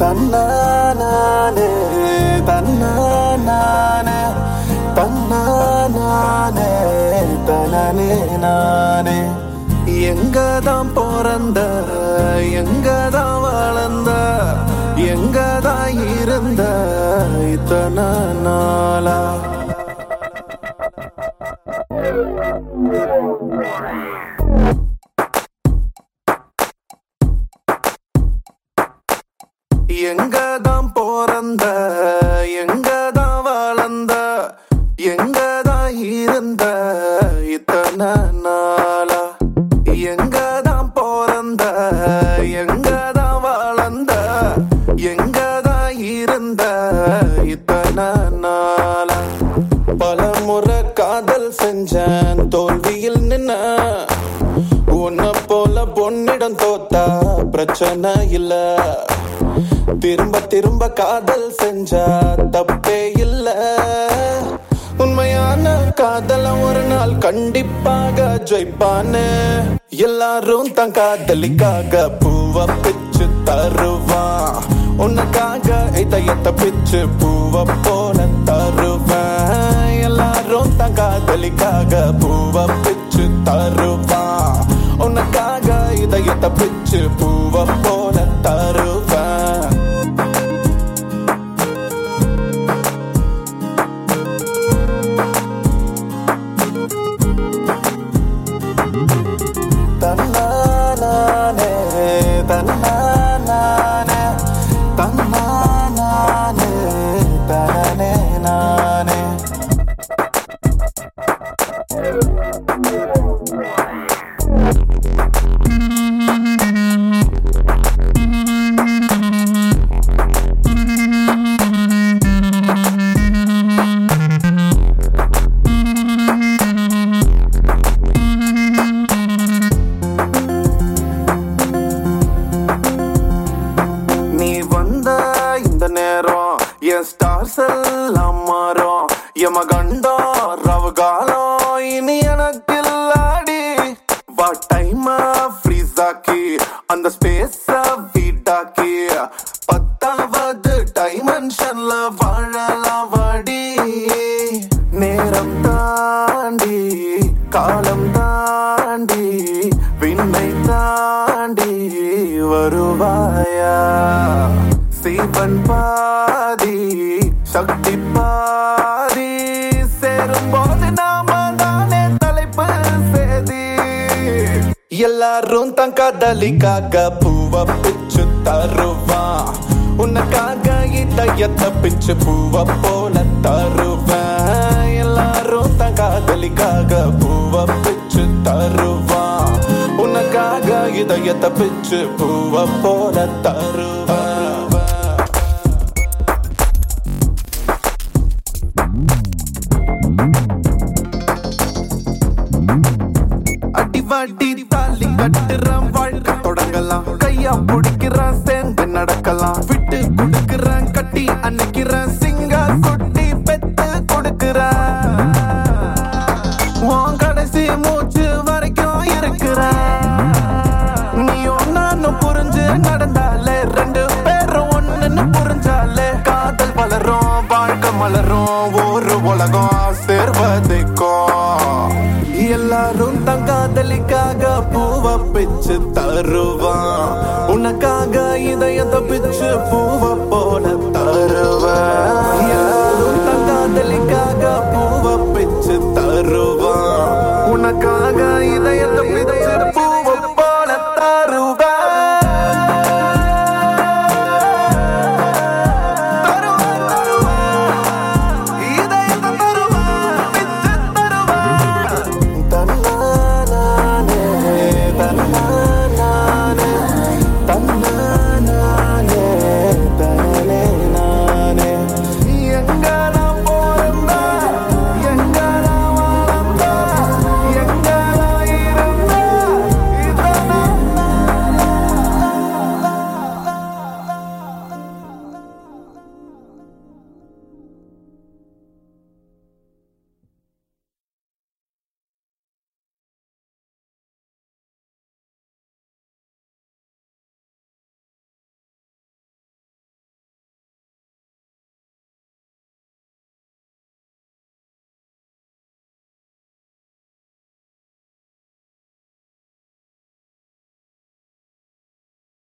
தன்னானே தன்னானே தன்னானே தனனே நானே எங்க தான் பிறந்த எங்க தான் வளர்ந்த எங்க தான் இருந்த இத்தனை நாளா எங்க தான் பிறந்த எங்க தான் வளர்ந்த எங்க தான் இருந்த இத்தனை நாளா எங்க தான் பிறந்த எங்க தான் வளர்ந்த எங்க தான் இருந்த இத்தனை நாளா பல முறை காதல் செஞ்சேன் தோல்வியில் நின்ன உன்னை போல பொன்னிடம் தோத்தா பிரச்சனை இல்ல திரும்ப திரும்ப காதல் செஞ்சா தப்பே இல்ல உண்மையான காதல ஒரு நாள் கண்டிப்பாக ஜெயிப்பானு எல்லாரும் தன் காதலிக்காக பூவ பிச்சு தருவான் உனக்காக இதயத்தை பிச்சு பூவ போல தருவேன் எல்லாரும் தன் காதலிக்காக பூவ பிச்சு தருவான் உனக்காக இதயத்தை பிச்சு பூவ போல தருவேன் தன்னானே தன்னானே தன்னானே தனனே நானே நீ வந்த இந்த நேரம் என் ஸ்டார்ஸ் எல்லாம் மாறும் எமகண்டோ ரவகாலம் இனி எனக்கு இல்லாடி வா டைம் ஃப்ரீஸ் ஆக்கி அந்த ஸ்பேஸ் வீட்டாக்கி பத்தாவது டைமென்ஷன்ல வாழலாம் வாடி நேரம் தாண்டி காலம் தாண்டி விண்ணை தாண்டி வருவாயா சிவன் பாதி சக்தி பாதி சேரும்போது நாம தானே தலைப்பு சேதி எல்லாரும் தன் காதலிக்காக பூவ பிச்சு தருவான் உனக்காக இதயத்தை பிச்சு பூவ போல தருவேன் எல்லாரும் தன் காதலிக்காக பூவ பிச்சு தருவான் உனக்காக இதயத்தை பிச்சு பூவ போல தருவேன் அடிவாடி தாலி கட்டுறான் வாழ்க்கை தொடங்கலாம் கையா பிடிக்கிறான் சேர்ந்து நடக்கலாம் விட்டு கொடுக்கிறான் கட்டி அன்னைக்கிறான் சிங்கா கொட்டி பெத்து கொடுக்கிறான் உன் கடைசி மூச்சு வரைக்கும் இருக்கிறான் நீயும் நானும் புரிஞ்சு நடந்தாலே ரெண்டு பேரும் ஒண்ணுன்னு புரிஞ்சாலே காதல் வளரும் வாழ்க்கை மலரும் ஒரு உலகம் சேர்வதைக்கும் எல்லாரும் தன் காதலிக்காக பூவ பிச்சு தருவான் உனக்காக இதயத்தை பிச்சு பூவ போல தருவான் எல்லாரும் தன் காதலிக்காக பூவ பிச்சு தருவான் உனக்காக